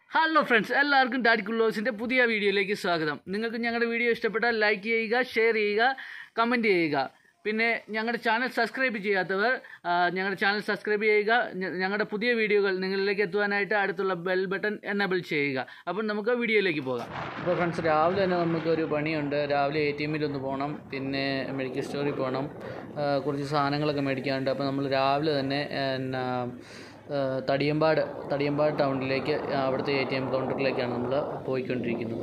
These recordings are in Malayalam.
ഹലോ ഫ്രണ്ട്സ് എല്ലാവർക്കും ഡാഡി കുള്ളോസിൻ്റെ പുതിയ വീഡിയോയിലേക്ക് സ്വാഗതം നിങ്ങൾക്ക് ഞങ്ങളുടെ വീഡിയോ ഇഷ്ടപ്പെട്ടാൽ ലൈക്ക് ചെയ്യുക ഷെയർ ചെയ്യുക കമൻറ്റ് ചെയ്യുക പിന്നെ ഞങ്ങളുടെ ചാനൽ സബ്സ്ക്രൈബ് ചെയ്യാത്തവർ ആ, ഞങ്ങളുടെ ചാനൽ സബ്സ്ക്രൈബ് ചെയ്യുക ഞ- ഞങ്ങളുടെ പുതിയ വീഡിയോകൾ നിങ്ങളിലേക്ക് എത്തുവാനായിട്ട് അടുത്തുള്ള ബെൽ ബട്ടൺ എനബിൾ ചെയ്യുക അപ്പോൾ നമുക്ക് വീഡിയോയിലേക്ക് പോകാം അപ്പോൾ ഫ്രണ്ട്സ് രാവിലെ തന്നെ നമുക്കൊരു പണിയുണ്ട് രാവിലെ എ ടി എമ്മിൽ ഒന്ന് പോകണം പിന്നെ മെഡിക്കൽ സ്റ്റോറിൽ പോകണം ആ, കുറച്ച് സാധനങ്ങളൊക്കെ മേടിക്കാനുണ്ട് അപ്പോൾ നമ്മൾ രാവിലെ തന്നെ എന്നാ ഏഹ് തടിയമ്പാട് തടിയമ്പാട് ടൗണിലേക്ക് അവിടുത്തെ എ ടി എം കൗണ്ടറിലേക്കാണ് നമ്മൾ പോയിക്കൊണ്ടിരിക്കുന്നത്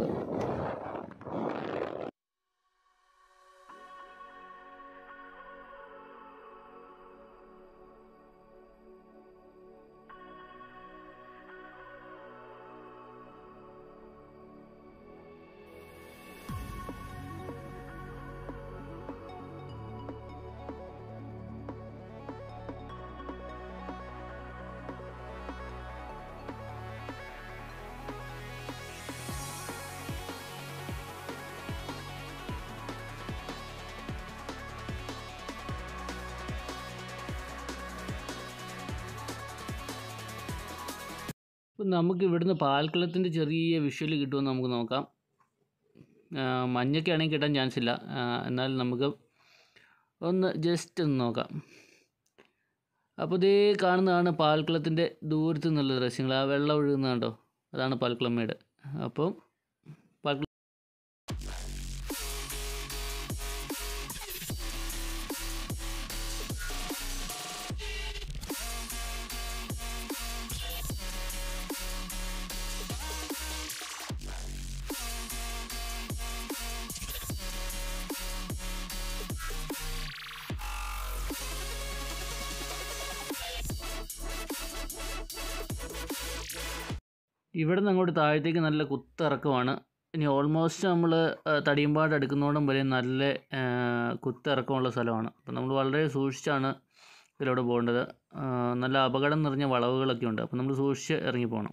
ഇപ്പം നമുക്ക് ഇവിടുന്ന് പാൽക്കുളത്തിൻ്റെ ചെറിയ വിഷ്വൽ കിട്ടുമെന്ന് നമുക്ക് നോക്കാം ആ, മഞ്ഞൊക്കെ ആണെങ്കിൽ കിട്ടാൻ ചാൻസ് ഇല്ല ആ, എന്നാൽ നമുക്ക് ഒന്ന് ജസ്റ്റ് ഒന്ന് നോക്കാം അപ്പോൾ ഇതേ കാണുന്നതാണ് പാൽക്കുളത്തിൻ്റെ ദൂരത്തു നിന്നുള്ള ദൃശ്യങ്ങൾ ആ വെള്ളം ഒഴുകുന്നത് കണ്ടോ അതാണ് പാൽക്കുളം മേട് അപ്പം പാൽക്കുളം ഇവിടെ നിന്ന് അങ്ങോട്ട് താഴത്തേക്ക് നല്ല കുത്തിറക്കമാണ് ഇനി ഓൾമോസ്റ്റ് നമ്മൾ തടിയമ്പാട് അടുക്കുന്നോടം വരെ നല്ല ആ, കുത്തിറക്കമുള്ള സ്ഥലമാണ് അപ്പം നമ്മൾ വളരെ സൂക്ഷിച്ചാണ് ഇതിലൂടെ പോകേണ്ടത് ആ, നല്ല അപകടം നിറഞ്ഞ വളവുകളൊക്കെ ഉണ്ട് അപ്പം നമ്മൾ സൂക്ഷിച്ച് ഇറങ്ങി പോകണം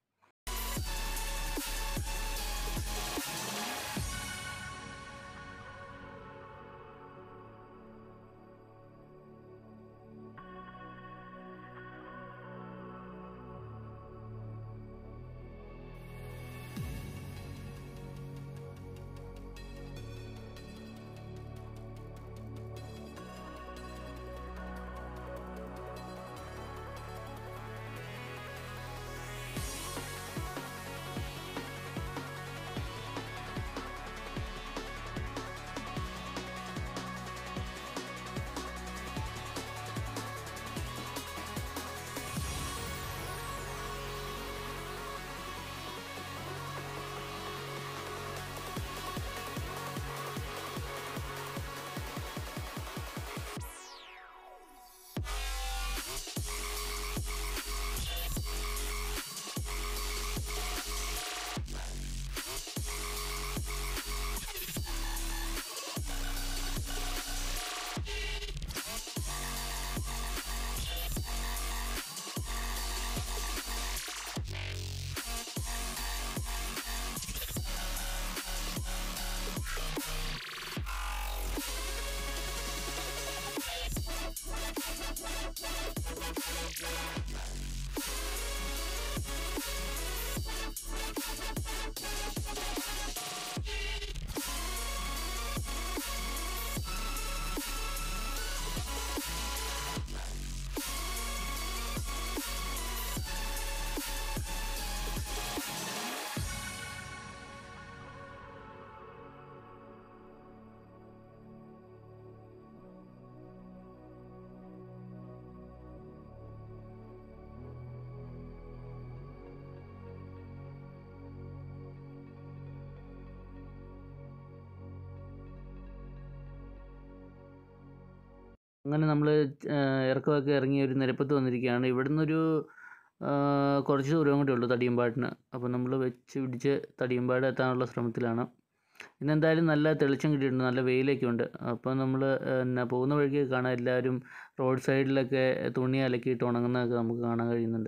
അങ്ങനെ നമ്മൾ ഇറക്കമൊക്കെ ഇറങ്ങി ഒരു നിരപ്പത്ത് വന്നിരിക്കുകയാണ് ഇവിടുന്ന് ഒരു ആ, കുറച്ച് ദൂരം കൂടെ ഉള്ളൂ തടിയമ്പാടിന് അപ്പോൾ നമ്മൾ വെച്ച് പിടിച്ച് തടിയമ്പാട് എത്താനുള്ള ശ്രമത്തിലാണ് ഇന്ന് എന്തായാലും നല്ല തെളിച്ചം കിട്ടിയിട്ടുണ്ട് നല്ല വെയിലൊക്കെ ഉണ്ട് അപ്പോൾ നമ്മൾ പിന്നെ പോകുന്ന വഴിക്ക് കാണാം എല്ലാവരും റോഡ് സൈഡിലൊക്കെ തുണി അലക്കിയിട്ട് ഉണങ്ങുന്നതൊക്കെ നമുക്ക് കാണാൻ കഴിയുന്നുണ്ട്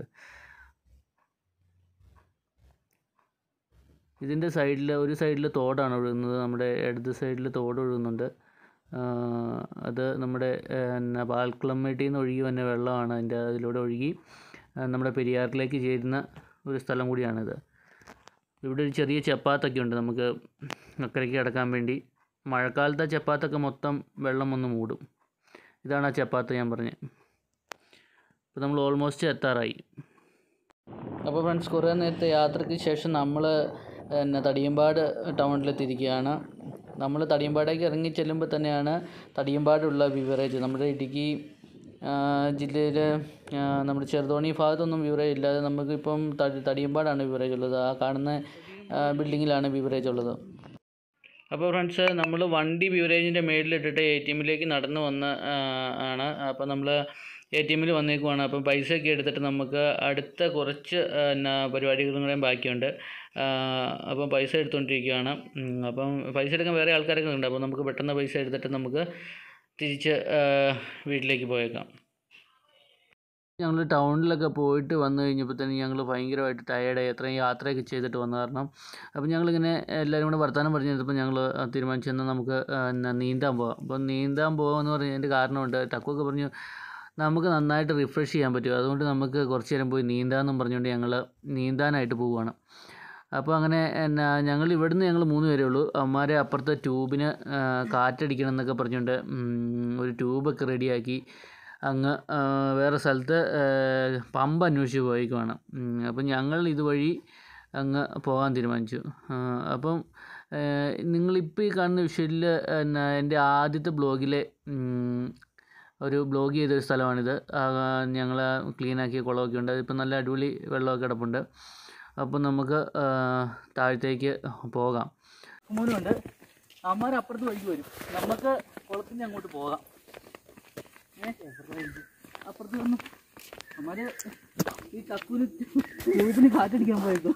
ഇതിൻ്റെ സൈഡിൽ ഒരു സൈഡിൽ തോടാണ് ഒഴുകുന്നത് നമ്മുടെ ഇടത് സൈഡിൽ തോട് ഒഴുകുന്നുണ്ട് ആ, അത് നമ്മുടെ പിന്നെ പാൽക്കുളമേട്ടിൽ നിന്ന് ഒഴുകി വന്ന വെള്ളമാണ് അതിൻ്റെ അതിലൂടെ ഒഴുകി ആ, നമ്മുടെ പെരിയാറിലേക്ക് ചേരുന്ന ഒരു സ്ഥലം കൂടിയാണിത് ഇവിടെ ഒരു ചെറിയ ചപ്പാത്തൊക്കെ ഉണ്ട് നമുക്ക് അക്കരയ്ക്ക് കിടക്കാൻ വേണ്ടി മഴക്കാലത്ത് ആ ചപ്പാത്തൊക്കെ മൊത്തം വെള്ളം വന്ന് മൂടും ഇതാണ് ആ ചപ്പാത്ത് ഞാൻ പറഞ്ഞത് അപ്പോൾ നമ്മൾ ഓൾമോസ്റ്റ് എത്താറായി അപ്പോൾ ഫ്രണ്ട്സ് കുറേ നേരത്തെ യാത്രയ്ക്ക് ശേഷം നമ്മൾ പിന്നെ തടിയമ്പാട് ടൗണിലെത്തിയിരിക്കുകയാണ് നമ്മൾ തടിയമ്പാടേക്ക് ഇറങ്ങി ചെല്ലുമ്പോൾ തന്നെയാണ് തടിയമ്പാടുള്ള ബിവറേജ് നമ്മുടെ ഇടുക്കി ജില്ലയിൽ നമ്മുടെ ചെറുതോണി ഭാഗത്തൊന്നും ബിവറേജ് ഇല്ലാതെ നമുക്കിപ്പം തടി തടിയമ്പാടാണ് ബിവറേജ് ഉള്ളത് ആ കാണുന്ന ബിൽഡിങ്ങിലാണ് ബിവറേജ് ഉള്ളത് അപ്പോൾ ഫ്രണ്ട്സ് നമ്മൾ വണ്ടി ബിവറേജിൻ്റെ മേളിലിട്ടിട്ട് എ ടി എമ്മിലേക്ക് നടന്നു വന്ന് ആ, ആണ് അപ്പോൾ നമ്മൾ എ ടി എമ്മിൽ വന്നേക്കുവാണ് അപ്പം പൈസയൊക്കെ എടുത്തിട്ട് നമുക്ക് അടുത്ത കുറച്ച് ആ, എന്നാ പരിപാടികളും കൂടെ ബാക്കിയുണ്ട് ആ, അപ്പം പൈസ എടുത്തുകൊണ്ടിരിക്കുകയാണ് ഉം, അപ്പം പൈസ എടുക്കാൻ വേറെ ആൾക്കാരൊക്കെ ഉണ്ട് അപ്പോൾ നമുക്ക് പെട്ടെന്ന് പൈസ എടുത്തിട്ട് നമുക്ക് തിരിച്ച് ആ, വീട്ടിലേക്ക് പോയേക്കാം ഞങ്ങൾ ടൗണിലൊക്കെ പോയിട്ട് വന്നു കഴിഞ്ഞപ്പോൾ തന്നെ ഞങ്ങൾ ഭയങ്കരമായിട്ട് ടയേർഡായി അത്രയും യാത്രയൊക്കെ ചെയ്തിട്ട് വന്ന കാരണം അപ്പോൾ ഞങ്ങളിങ്ങനെ എല്ലാവരും കൂടെ വർത്തമാനം പറഞ്ഞു കഴിഞ്ഞപ്പോൾ ഞങ്ങൾ തീരുമാനിച്ചു എന്നാൽ നമുക്ക് ആ, എന്നാ നീന്താൻ പോകാം അപ്പോൾ നീന്താൻ പോകാമെന്ന് പറഞ്ഞതിൻ്റെ കാരണമുണ്ട് ടക്കുവൊക്കെ പറഞ്ഞു നമുക്ക് നന്നായിട്ട് റിഫ്രഷ് ചെയ്യാൻ പറ്റും അതുകൊണ്ട് നമുക്ക് കുറച്ച് നേരം പോയി നീന്താമെന്നും പറഞ്ഞുകൊണ്ട് ഞങ്ങൾ നീന്താനായിട്ട് പോവുകയാണ് അപ്പോൾ അങ്ങനെ എന്നാ ഞങ്ങൾ ഇവിടുന്ന് ഞങ്ങൾ മൂന്ന് പേരേ ഉള്ളൂ അവന്മാരെ അപ്പുറത്തെ ട്യൂബിന് ആ, കാറ്റടിക്കണം എന്നൊക്കെ പറഞ്ഞുകൊണ്ട് ഉം, ഒരു ട്യൂബൊക്കെ റെഡിയാക്കി അങ്ങ് ആ, വേറെ സ്ഥലത്ത് ആ, പമ്പ് അന്വേഷിച്ച് പോയേക്കുവാണ് ഉം, അപ്പം ഞങ്ങൾ ഇതുവഴി അങ്ങ് പോകാൻ തീരുമാനിച്ചു ആ, അപ്പം നിങ്ങളിപ്പോൾ ഈ കാണുന്ന വിഷ്വലിൽ എന്നാ എൻ്റെ ആദ്യത്തെ ബ്ലോഗിലെ ഉം, ഒരു ബ്ലോഗ് ചെയ്തൊരു സ്ഥലമാണിത് ഞങ്ങൾ ക്ലീനാക്കിയ കുളമൊക്കെ ഉണ്ട് അതിപ്പോൾ നല്ല അടിപൊളി വെള്ളമൊക്കെ കിടപ്പുണ്ട് അപ്പം നമുക്ക് ആ, താഴത്തേക്ക് പോകാം മോനുണ്ട് അമ്മമാർ അപ്പുറത്ത് വഴിക്ക് വരും നമുക്ക് കുളത്തിൻ്റെ അങ്ങോട്ട് പോകാം ഏ അപ്പുറത്ത് വന്നു അമ്മമാര് ഈ തക്കൂന് ട്യൂബിന് കാറ്റടിക്കാൻ പോയേക്കും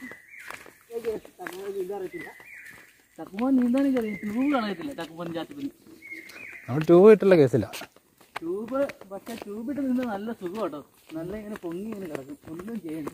തക്കുമോൻ നീന്താനൊക്കെ അറിയാം ട്യൂബ് കളയത്തില്ല തക്കുമോൻ ചാത്തപ്പിന് നമ്മൾ ട്യൂബ് കിട്ടുള്ള കേസില്ല ട്യൂബ് പക്ഷെ ട്യൂബിട്ട് നിന്ന് നല്ല സുഖം കേട്ടോ നല്ല ഇങ്ങനെ പൊങ്ങി ഇങ്ങനെ കിടക്കും ഒന്നും ചെയ്യണം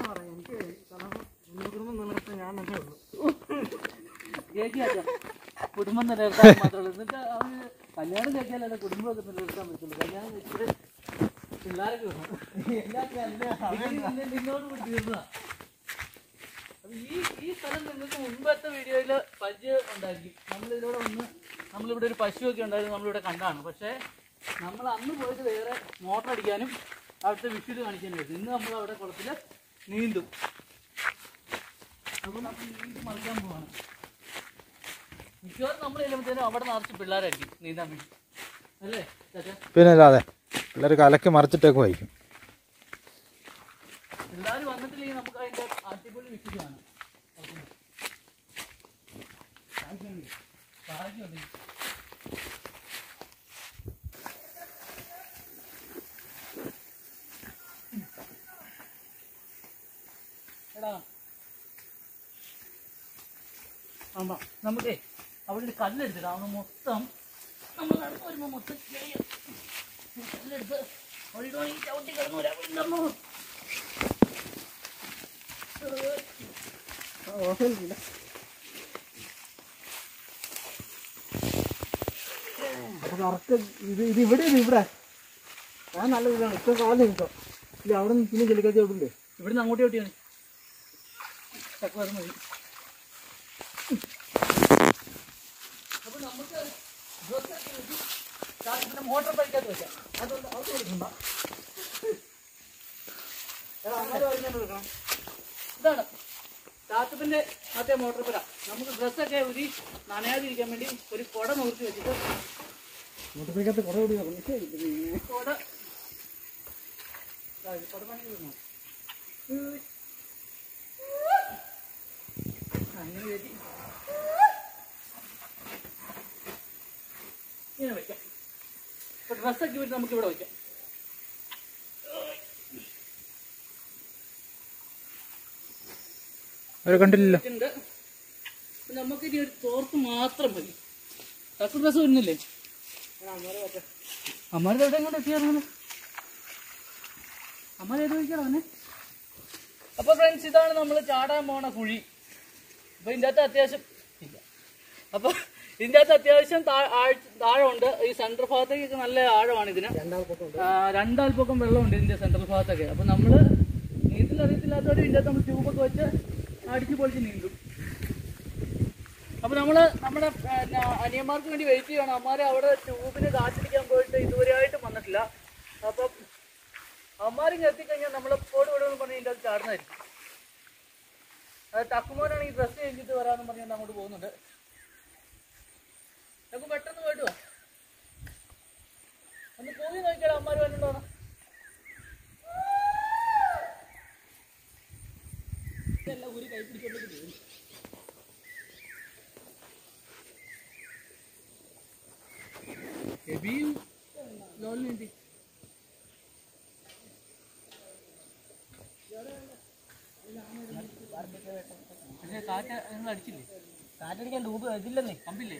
കേക്കിയാച്ച കുടുംബം നിലനിർത്താൻ മാത്രമല്ല എന്നിട്ട് അവന് കല്യാണം കഴിച്ചാലല്ല കുടുംബമൊക്കെ നിലനിർത്താൻ പറ്റുള്ളൂ കല്യാണം കഴിച്ചിട്ട് പിള്ളേരൊക്കെ വേണം എല്ലാവർക്കും അല്ല അവൻ നിന്നോട് കൂടി തീർന്നതാ അപ്പൊ ഈ ഈ സ്ഥലം നിങ്ങൾക്ക് മുമ്പത്തെ വീഡിയോയിൽ പരിചയം ഉണ്ടായിരിക്കും നമ്മളിതിലൂടെ വന്ന് നമ്മളിവിടെ ഒരു പശുവൊക്കെ ഉണ്ടായിരുന്നു നമ്മളിവിടെ കണ്ടാണ് പക്ഷേ നമ്മൾ അന്ന് പോയിട്ട് വേറെ മോട്ടർ അടിക്കാനും അവിടുത്തെ വിഷ്വൽ കാണിക്കാനായിരുന്നു ഇന്ന് നമ്മൾ അവിടെ കുളത്തിൽ നീന്തും അപ്പോൾ നമ്മൾ നീന്തി മറിക്കാൻ പോവാണ് മിക്കവാറും നമ്മൾ ചെല്ലുമ്പോഴത്തേനും അവിടെ നിറച്ച് പിള്ളേരായിരിക്കും നീന്താൻ വേണ്ടി അല്ലേ ചാച്ചാ പിന്നെ അല്ലാതെ പിള്ളേർ കലക്കി മറിച്ചിട്ടേക്ക് വായിക്കും പിള്ളേർ വന്നിട്ടില്ലെങ്കിൽ നമുക്ക് അതിന്റെ അടിപൊളി വിഷയം കാണാം ഭാഗ്യമുണ്ട് എടാ ആമാ നമുക്കേ അവിടെ ഒരു കല്ലെടുത്തിട്ട് അവിടെ മൊത്തം നമ്മൾ നടന്നു വരുമ്പോൾ മൊത്തം ചെറിയ കല്ലെടുത്ത് അവിടെ ഇടുവാണെങ്കിൽ ചവിട്ടി കിടന്നു വരാം അവിടെ ഇണ്ടമ്മോ. അപ്പൊ കറക്റ്റ് ഇത് ഇത് ഇവിടെ ഇത് ഇവിടെ ഞാൻ നല്ല ഇതാണ് ഇത്ര കാലം കിട്ടോ ഇല്ല അവിടെ നിന്ന് പിന്നെ ചെലിക്കാത്തി അവിടെ ഉണ്ട് ഇവിടുന്ന് അങ്ങോട്ട് ചവിട്ടിയാണ് ചക്ക വരുന്ന മതി അപ്പൊ നമുക്ക് ഡ്രസ്സ് ഒക്കെ വെച്ച് കാ- പിന്നെ മോട്ടോർ ബൈക്കകത്ത് വെക്കാം അതുകൊണ്ട് അവിടെ കൊടുക്കണ്ട എടാ, അങ്ങോട്ട് വരുന്നുണ്ട് എടുക്കണം. ഇതാണ് ചാത്തപ്പിന്റെ മറ്റേ മോട്ടോർ പുര നമുക്ക് ഡ്രസ്സൊക്കെ ഒരു നനയാതിരിക്കാൻ വേണ്ടി ഒരു കുട നൂർത്തി വെച്ചിട്ട് മോട്ടോർ സൈക്കിളത്തെ കുറെ കൂടി നോക്കണം ശരി, പിന്നെ കുട ദാ ഇത് കുട പണി തീർന്നു. അങ്ങനെ കയറ്റി ഇങ്ങനെ വെക്കാം ഇപ്പൊ ഡ്രസ്സൊക്കെ വിട്ട് നമുക്ക് ഇവിടെ വെക്കാം അവരെ കണ്ടില്ലല്ലോ ഉണ്ട് അപ്പൊ നമുക്ക് ഇനി ഒരു തോർത്ത് മാത്രം മതി ഡ്രസ് ഡ്രസ് വരുന്നില്ലേ അമ്മാരുടെ എവിടെ ഇങ്ങോട്ട് എത്തിയാറങ്ങനെ അമ്മാരെ ഏത് വഴിക്കാണ് അവനെ അപ്പൊ ഫ്രണ്ട്സ് ഇതാണ് നമ്മൾ ചാടാൻ പോണ കുഴി അപ്പൊ ഇതിൻ്റെ അകത്ത് അത്യാവശ്യം ഇല്ല അപ്പൊ ഇതിൻ്റെ അകത്ത് അത്യാവശ്യം താ- ആഴ്- താഴമുണ്ട് ഈ സെൻട്രൽ ഭാഗത്തേക്കൊക്കെ നല്ല ആഴമാണ് ഇതിന് ആ, രണ്ടാൽ പൊക്കം വെള്ളമുണ്ട് ഇതിന്റെ സെൻട്രൽ ഭാഗത്തൊക്കെ അപ്പൊ നമ്മള് നീന്തൽ അറിയത്തില്ലാത്തവര് ഇതിന്റെ അകത്ത് നമ്മൾ ട്യൂബൊക്കെ വെച്ച് അടിച്ചു പൊളിച്ച് നീന്തും അപ്പൊ നമ്മള് നമ്മുടെ പിന്നെ, അനിയന്മാർക്ക് വേണ്ടി വെയിറ്റ് ചെയ്യണം അമ്മാരെ അവിടെ ട്യൂബിന് കാത്തിരിക്കാൻ പോയിട്ട് ഇതുവരെയായിട്ടും വന്നിട്ടില്ല അപ്പം അമ്മാരും എത്തിക്കഴിഞ്ഞാൽ നമ്മളെപ്പോഴും ഇവിടെ എന്ന് പറഞ്ഞ് ഇതിൻ്റെ അത് ചാടുന്നതായിരിക്കും അത് തക്കുമോനാണെങ്കിൽ ഡ്രസ്സ് ചെയ്തിട്ട് വരാമെന്ന് പറഞ്ഞ് അങ്ങോട്ട് പോകുന്നുണ്ട് നമുക്ക് പെട്ടെന്ന് പോയിട്ട് വാ ഒന്ന് പോയി നോക്കിയാൽ അമ്മാർ വന്നിട്ടുണ്ടോ ഇതെല്ലാം ഒരു കൈ പിടിച്ചോണ്ട് പോകും ഹെവിയും ലോണിനുണ്ട് പക്ഷേ കാറ്റ് നിങ്ങൾ അടിച്ചില്ലേ കാറ്റടിക്കാൻ ഡൂബ് ഇതില്ലെന്നേ പമ്പില്ലേ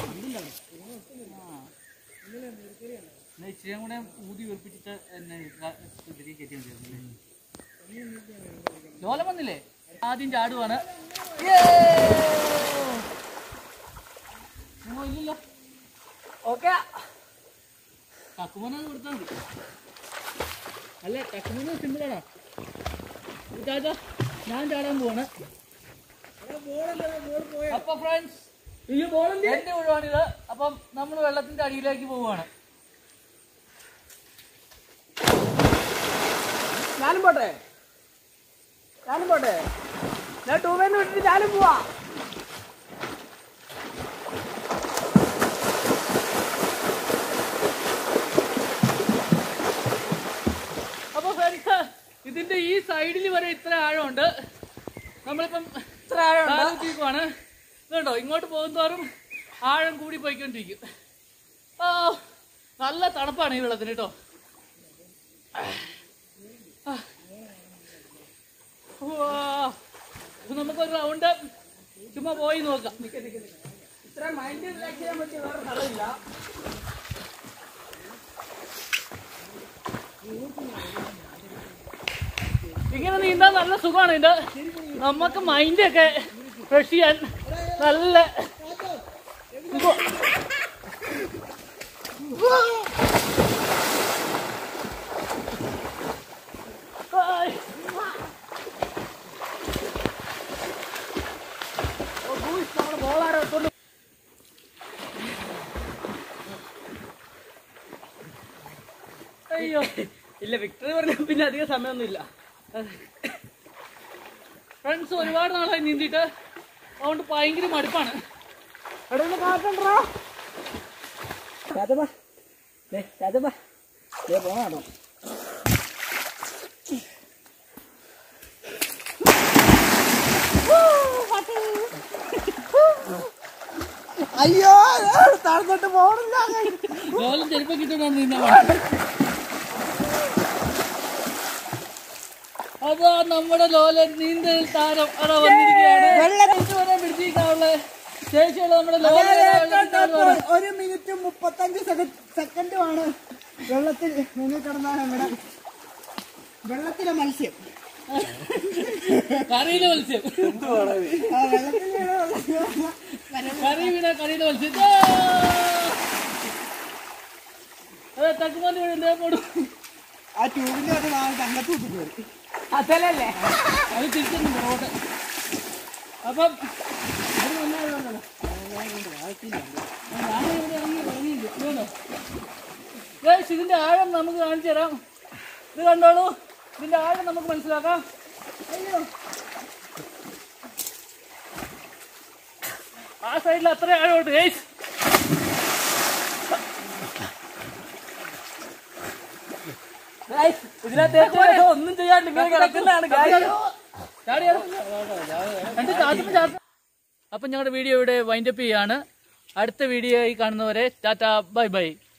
ആ എന്നാ ഇച്ചിരി കൂടെ ഊതി വെറുപ്പിച്ചിട്ട് എന്നെ ക- ഇതിലേക്ക് കയറ്റി മതിയായിരുന്നു ലോലം വന്നില്ലേ ആദ്യം ചാടുവാണ് ഓ, ഇല്ലല്ലോ ഓക്കെ ടക്കുമോനെ കൊടുത്താൽ മതി അല്ല ടക്കുമോന് സിമ്പിളാണോ ചാച്ചാ ഞാൻ ചാടാൻ പോവാണ് അപ്പൊ ഫ്രണ്ട്സ് എന്റെ ഒഴിവാണിത് അപ്പം നമ്മൾ വെള്ളത്തിന്റെ അടിയിലേക്ക് പോവുകയാണ് ഞാനും പോട്ടെ ഞാനും പോട്ടെ ഞാൻ ടൂബേന്ന് വിട്ടിട്ട് ഞാനും പോവാ അപ്പൊ ഫ്രണ്ട്സ് ഇതിന്റെ ഈ സൈഡിൽ വരെ ഇത്ര ആഴമുണ്ട് നമ്മളിപ്പം ഇത്ര ആഴമുണ്ട് താഴത്തേക്കുമാണ് ഇതുണ്ടോ ഇങ്ങോട്ട് പോകുന്തോറും ആഴം കൂടി പോയിക്കൊണ്ടിരിക്കും ആ നല്ല തണുപ്പാണ് ഈ വെള്ളത്തിന് കേട്ടോ ആ. ഉവ്വാ. അപ്പൊ നമുക്കൊരു റൗണ്ട് ചുമ്മാ പോയി നോക്കാം ഇത്ര മൈൻഡ് റിലാക്സ് ചെയ്യാൻ പറ്റിയ വേറെ സ്ഥലമില്ല ഇങ്ങനെ നീന്താൻ നല്ല സുഖമാണ് ഇത് നമുക്ക് മൈൻഡ് ഒക്കെ ഫ്രഷ് ചെയ്യാൻ നല്ല സുഖം. ഹായ്. ഓ, ബൂയ്സ്, നമ്മുടെ ബോളാരോ കൊണ്ട് അയ്യോ ഇല്ല വിക്ടറി പറഞ്ഞ പിന്നെ അധികം സമയമൊന്നും ഇല്ല ഫ്രണ്ട്സ് ഒരുപാട് നാളായി നീന്തിയിട്ട് അതുകൊണ്ട് ഭയങ്കര മടുപ്പാണ് അവിടെ നിന്ന് കാറ്റണ്ടോ രാജപ്പാ ദേ രാജപ്പാ ദേ പോണോ അയ്യോ താഴ്ന്നിട്ട് പോണില്ല ലോലം ചെരുപ്പൊക്കെ ഇട്ടുകൊണ്ടാണ് നീന്താൻ അതാ നമ്മുടെ ലോലൻ നീന്തൽ താരം അതാ വന്നിരിക്കുകയാണ് വെള്ളത്തിൽ വരെ പിടിച്ചിരിക്കാനുള്ള ശേഷിയുള്ള നമ്മുടെ ലോലൻ വെള്ളത്തിൽ ചാടുവാണ്. ഒരു മിനിറ്റ് മുപ്പത്തഞ്ച് സെക്കൻഡുമാണ് വെള്ളത്തിൽ മുങ്ങി കിടന്നാണ് ഇവിടെ വെള്ളത്തിലെ മത്സ്യം കറിയിലെ മത്സ്യം ആ വെള്ളത്തിൽ കറി വീണ കറിയിലെ മത്സ്യം ആ! അതെ തക്കുമാന്റെ വീട് എന്തേ പോടും ആ ട്യൂബിന്റെ അത് തങ്കത്ത് വിട്ടിട്ട് വരും അതല്ലേ അത് തിരിച്ചുണ്ട് റോഡ് അപ്പം അത് നന്നായതുകൊണ്ടാണ് ഞാനിവിടെ ഇറങ്ങി ഇറങ്ങിയില്ല ഇതുകൊണ്ടോ ഗൈസ് ഇതിന്റെ ആഴം നമുക്ക് കാണിച്ചു തരാം ഇത് കണ്ടോളൂ ഇതിന്റെ ആഴം നമുക്ക് മനസ്സിലാക്കാം അയ്യോ ആ സൈഡിൽ അത്ര ആഴമുണ്ട് ഗൈസ് ഇതിനകത്ത് ഒന്നും ചെയ്യാണ്ട് ഇങ്ങനെ കിടക്കുന്നതാണ് അപ്പം ഞങ്ങളുടെ വീഡിയോ ഇവിടെ വൈൻഡപ്പ് ചെയ്യാണ് അടുത്ത വീഡിയോ ആയി കാണുന്നവരെ ടാറ്റ ബൈ ബൈ